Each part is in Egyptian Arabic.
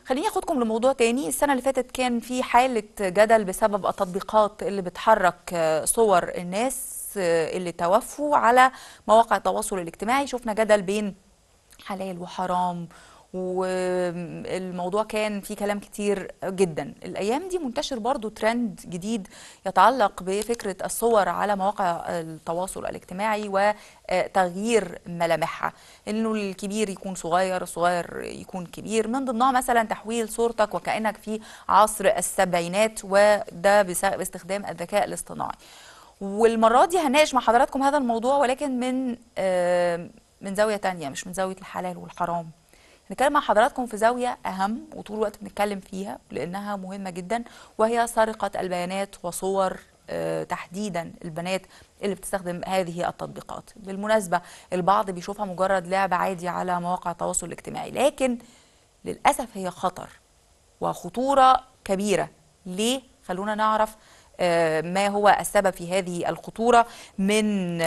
خليني اخدكم لموضوع تاني السنة اللي فاتت كان في حالة جدل بسبب التطبيقات اللي بتحرك صور الناس اللي توفوا على مواقع التواصل الاجتماعي شفنا جدل بين حلال وحرام والموضوع كان فيه كلام كتير جدا الايام دي منتشر برضو ترند جديد يتعلق بفكره الصور على مواقع التواصل الاجتماعي وتغيير ملامحها انه الكبير يكون صغير الصغير يكون كبير من ضمنها مثلا تحويل صورتك وكانك في عصر السبعينات وده باستخدام الذكاء الاصطناعي والمره دي هناقش مع حضراتكم هذا الموضوع ولكن من من زاويه تانية مش من زاويه الحلال والحرام هنتكلم مع حضراتكم في زاوية أهم وطول الوقت بنتكلم فيها لأنها مهمة جدا وهي سرقة البيانات وصور تحديدا البنات اللي بتستخدم هذه التطبيقات بالمناسبة البعض بيشوفها مجرد لعب عادي على مواقع التواصل الاجتماعي لكن للأسف هي خطر وخطورة كبيرة ليه؟ خلونا نعرف ما هو السبب في هذه الخطورة من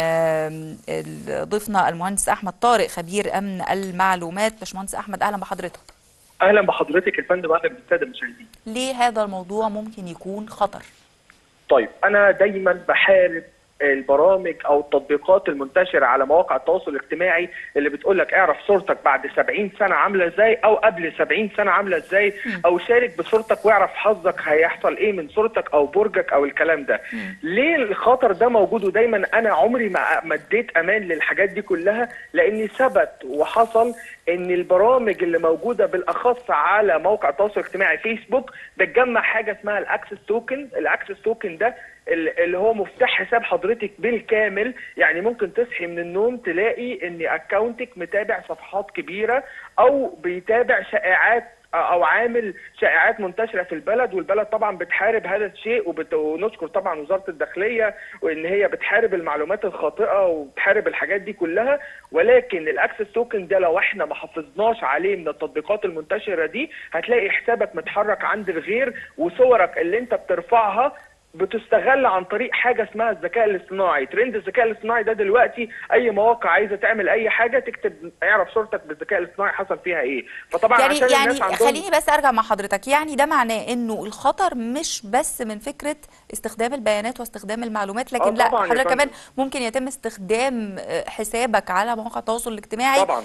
ضيفنا المهندس أحمد طارق خبير أمن المعلومات باشمهندس أحمد أهلا بحضرتك أهلا بحضرتك يا فندم أهلا بالسادة المشاهدين ليه هذا الموضوع ممكن يكون خطر؟ طيب أنا دايما بحارب البرامج او التطبيقات المنتشره على مواقع التواصل الاجتماعي اللي بتقول لك اعرف صورتك بعد 70 سنه عامله ازاي او قبل 70 سنه عامله ازاي او شارك بصورتك واعرف حظك هيحصل ايه من صورتك او برجك او الكلام ده ليه الخطر ده موجود ودايما انا عمري ما مديت امان للحاجات دي كلها لاني ثبت وحصل ان البرامج اللي موجوده بالاخص على موقع التواصل الاجتماعي فيسبوك بتجمع حاجه اسمها الاكسس توكن الاكسس توكن ده اللي هو مفتاح حساب حضرتك بالكامل يعني ممكن تصحي من النوم تلاقي ان اكونتك متابع صفحات كبيره او بيتابع شائعات او عامل شائعات منتشره في البلد والبلد طبعا بتحارب هذا الشيء وبت... ونشكر طبعا وزاره الداخليه وان هي بتحارب المعلومات الخاطئه وبتحارب الحاجات دي كلها ولكن الاكسس توكن ده لو احنا ما حافظناش عليه من التطبيقات المنتشره دي هتلاقي حسابك متحرك عند الغير وصورك اللي انت بترفعها بتستغل عن طريق حاجه اسمها الذكاء الاصطناعي ترند الذكاء الاصطناعي ده دلوقتي اي مواقع عايزه تعمل اي حاجه تكتب اعرف صورتك بالذكاء الاصطناعي حصل فيها ايه فطبعا يعني عشان يعني الناس عندهم خليني بس ارجع مع حضرتك يعني ده معناه انه الخطر مش بس من فكره استخدام البيانات واستخدام المعلومات لكن لا حضرتك كمان ممكن يتم استخدام حسابك على مواقع التواصل الاجتماعي طبعا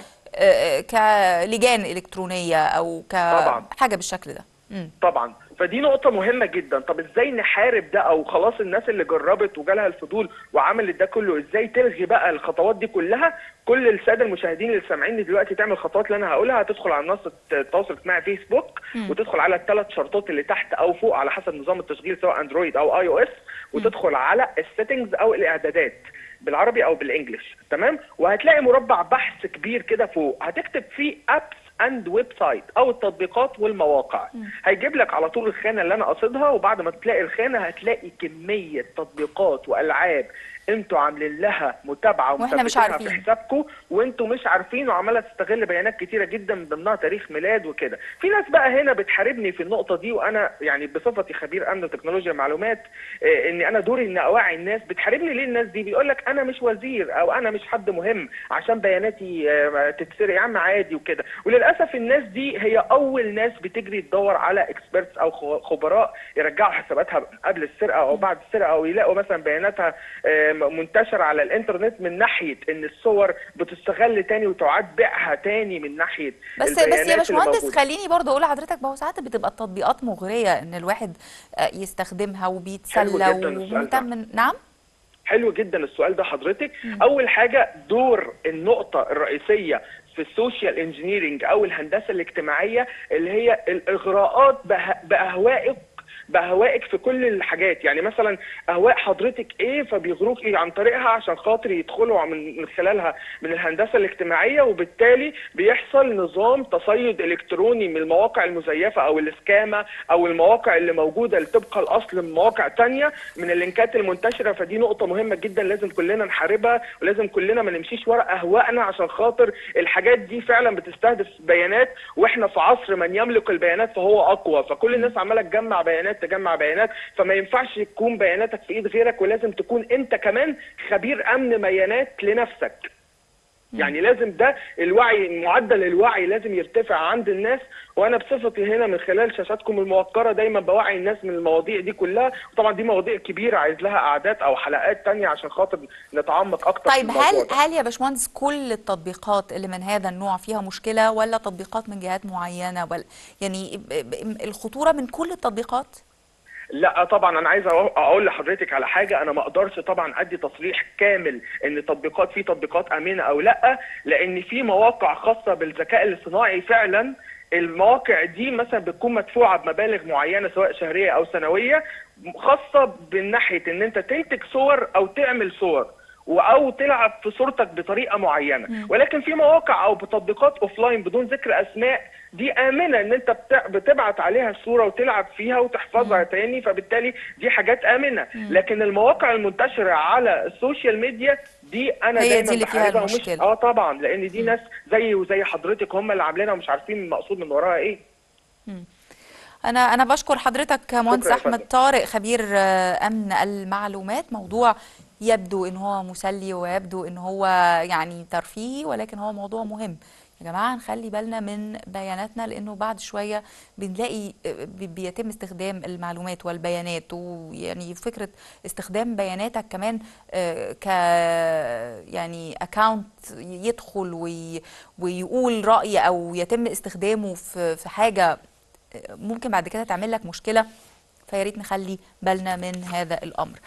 كلجان الكترونيه او كحاجه بالشكل ده مم. طبعا فدي نقطة مهمة جدا، طب ازاي نحارب ده او خلاص الناس اللي جربت وجالها الفضول وعملت ده كله ازاي تلغي بقى الخطوات دي كلها؟ كل السادة المشاهدين اللي سامعيني دلوقتي تعمل الخطوات اللي انا هقولها هتدخل على منصة التواصل الاجتماعي فيسبوك م. وتدخل على الثلاث شرطات اللي تحت او فوق على حسب نظام التشغيل سواء اندرويد او اي او اس وتدخل على السيتنجز او الاعدادات. بالعربي او بالانجلش تمام وهتلاقي مربع بحث كبير كده فوق هتكتب فيه ابس اند ويب سايت او التطبيقات والمواقع م. هيجيب لك على طول الخانه اللي انا قاصدها وبعد ما تلاقي الخانه هتلاقي كميه تطبيقات والعاب انتوا عاملين لها متابعه واحنا مش عارفين في حسابكم وانتوا مش عارفين وعماله تستغل بيانات كتيره جدا من ضمنها تاريخ ميلاد وكده في ناس بقى هنا بتحاربني في النقطه دي وانا يعني بصفتي خبير امن وتكنولوجيا المعلومات اه اني انا دوري ان اوعي الناس بتحاربني ليه الناس دي بيقول لك انا مش وزير او انا مش حد مهم عشان بياناتي اه تتسرق يا عم عادي وكده وللاسف الناس دي هي اول ناس بتجري تدور على اكسبرتس او خبراء يرجعوا حساباتها قبل السرقه او بعد السرقه او يلاقوا مثلا بياناتها اه منتشر على الانترنت من ناحيه ان الصور بتستغل تاني وتعاد بيعها تاني من ناحيه بس بس يا باشمهندس خليني برضه اقول لحضرتك ما هو ساعات بتبقى التطبيقات مغريه ان الواحد يستخدمها وبيتسلى ومهتم نعم حلو جدا السؤال ده حضرتك م. اول حاجه دور النقطه الرئيسيه في السوشيال انجينيرنج او الهندسه الاجتماعيه اللي هي الاغراءات باهوائك باهوائك في كل الحاجات يعني مثلا اهواء حضرتك ايه فبيغروك ايه عن طريقها عشان خاطر يدخلوا من خلالها من الهندسه الاجتماعيه وبالتالي بيحصل نظام تصيد الكتروني من المواقع المزيفه او السكامه او المواقع اللي موجوده اللي تبقى الاصل من مواقع ثانيه من اللينكات المنتشره فدي نقطه مهمه جدا لازم كلنا نحاربها ولازم كلنا ما نمشيش ورا اهوائنا عشان خاطر الحاجات دي فعلا بتستهدف بيانات واحنا في عصر من يملك البيانات فهو اقوى فكل الناس عماله تجمع بيانات تجمع بيانات فما ينفعش تكون بياناتك في ايد غيرك ولازم تكون انت كمان خبير امن بيانات لنفسك يعني لازم ده الوعي معدل الوعي لازم يرتفع عند الناس وانا بصفتي هنا من خلال شاشاتكم الموقره دايما بوعي الناس من المواضيع دي كلها وطبعا دي مواضيع كبيره عايز لها قعدات او حلقات تانية عشان خاطر نتعمق اكتر في طيب الموضوع هل ده. هل يا باشمهندس كل التطبيقات اللي من هذا النوع فيها مشكله ولا تطبيقات من جهات معينه ولا يعني ب- ب- الخطوره من كل التطبيقات؟ لا طبعا انا عايز أقو- اقول لحضرتك على حاجه انا ما اقدرش طبعا ادي تصريح كامل ان التطبيقات في تطبيقات امنه او لا لان في مواقع خاصه بالذكاء الاصطناعي فعلا المواقع دي مثلا بتكون مدفوعه بمبالغ معينه سواء شهريه او سنويه خاصه من ناحيه ان انت تنتج صور او تعمل صور و- او تلعب في صورتك بطريقه معينه ولكن في مواقع او تطبيقات اوفلاين بدون ذكر اسماء دي امنه ان انت بتع- بتبعت عليها الصوره وتلعب فيها وتحفظها تاني فبالتالي دي حاجات امنه لكن المواقع المنتشره على السوشيال ميديا دي انا هي دايما دي اللي فيها بحاربها ومش المشكلة. اه طبعا لان دي ناس زي وزي حضرتك هم اللي عاملينها ومش عارفين المقصود من وراها ايه انا انا بشكر حضرتك مهندس شكرا يا احمد فندم. طارق خبير آه، امن المعلومات موضوع يبدو ان هو مسلي ويبدو ان هو يعني ترفيهي ولكن هو موضوع مهم يا جماعه نخلي بالنا من بياناتنا لانه بعد شويه بنلاقي آه، بي- بيتم استخدام المعلومات والبيانات ويعني فكره استخدام بياناتك كمان آه، ك يعني اكاونت يدخل وي ويقول راي او يتم استخدامه في في حاجه ممكن بعد كده تعمل لك مشكله فيا ريت نخلي بالنا من هذا الامر